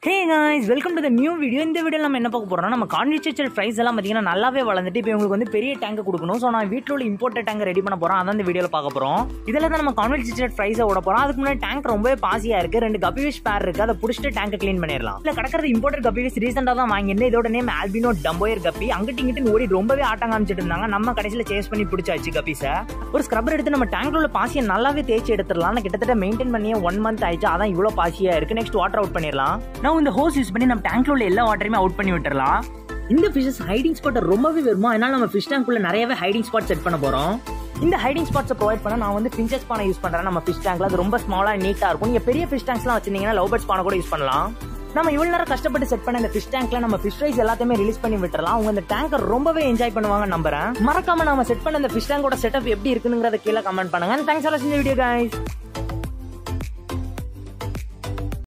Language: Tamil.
hey guys welcome to the new video இந்த வீடியோ நம்ம என்ன பார்க்க போறோம்னா நம்ம கான்வெர்சேச்சர் ஃப்ரைஸ் எல்லாம் பார்த்தீங்கன்னா நல்லாவே வளர்ந்துட்டு இப்போ உங்களுக்கு வந்து பெரிய டேங்க் கொடுக்கணும் ஸோ நான் வீட்டில் உள்ள இம்போர்ட்டட் டேங்க் ரெடி பண்ண போறோம் அதான் இந்த வீடியோவில் பார்க்க போறோம் இதில் தான் நம்ம கான்வெர்சேச்சர் ஃப்ரைஸை விட போறோம் அதுக்கு முன்னாடி டேங்க் ரொம்பவே பாசியா இருக்கு ரெண்டு கப்பிவிஷ் பேர் இருக்கு அதை பிடிச்சிட்டு டேங்க் க்ளீன் பண்ணிடலாம் இல்லை கிடக்கிறது இம்போர்ட்டட் கப்பிவிஷ் ரீசெண்டாக தான் வாங்கியிருந்தேன் இதோட நேம் ஆல்பினோ டம்போயர் கப்பி அங்கிட்டு இங்கிட்டு ஓடி ரொம்பவே ஆட்டம் காமிச்சிட்டு இருந்தாங்க நம்ம கடைசியில் சேஸ் பண்ணி பிடிச்சாச்சு கப்பீஸை ஒரு ஸ்க்ரப்பர் எடுத்து நம்ம டேங்க்ல உள்ள பாசியை நல்லாவே தேய்ச்சி எடுத்துடலாம் நான் கிட்டத்தட்ட மெயின்டைன் பண்ணியே ஒன் மந்த் ஆயிடுச்சு அதான் இவ்வளோ பாசியா இருக்கு நெக்ஸ்ட் வாட்டர் அவுட் பண்ணிடலாம் நான் இந்த ஹோஸ் யூஸ் பண்ணி நம்ம டேங்க்ல உள்ள எல்லா வாட்டரையுமே அவுட் பண்ணி விட்டுறலாம் இந்த ஃபிஷஸ் ஹைடிங் ஸ்பாட் ரொம்பவே வருமா அதனால நம்ம ஃபிஷ் டேங்க்குள்ள நிறையவே ஹைடிங் ஸ்பாட் செட் பண்ண போறோம் இந்த ஹைடிங் ஸ்பாட்ஸை ப்ரொவைட் பண்ண நான் வந்து பிஞ்சஸ் பானை யூஸ் பண்றேன் நம்ம ஃபிஷ் டேங்க்ல அது ரொம்ப ஸ்மாலா நீட்டா இருக்கும் நீங்க பெரிய ஃபிஷ் டேங்க்ஸ்லாம் வச்சிருந்தீங்கன்னா லவ் பேர்ட்ஸ் பானை கூட யூஸ் பண்ணலாம் நம்ம இவ்வளவு நேரம் கஷ்டப்பட்டு செட் பண்ண இந்த ஃபிஷ் டேங்க்ல நம்ம ஃபிஷ் ரைஸ் எல்லாத்தையுமே ரிலீஸ் பண்ணி விட்டுறலாம் அவங்க இந்த டேங்கை ரொம்பவே என்ஜாய் பண்ணுவாங்க நம்புறேன் மறக்காம நம்ம செட் பண்ண இந்த ஃபிஷ் டேங்கோட செட்டப் எப்படி இருக்குங்கிறத கீழே கமெண்ட் பண்ணுங்க தேங்க்ஸ் ஃபார் வாட்சிங் வீடியோ guys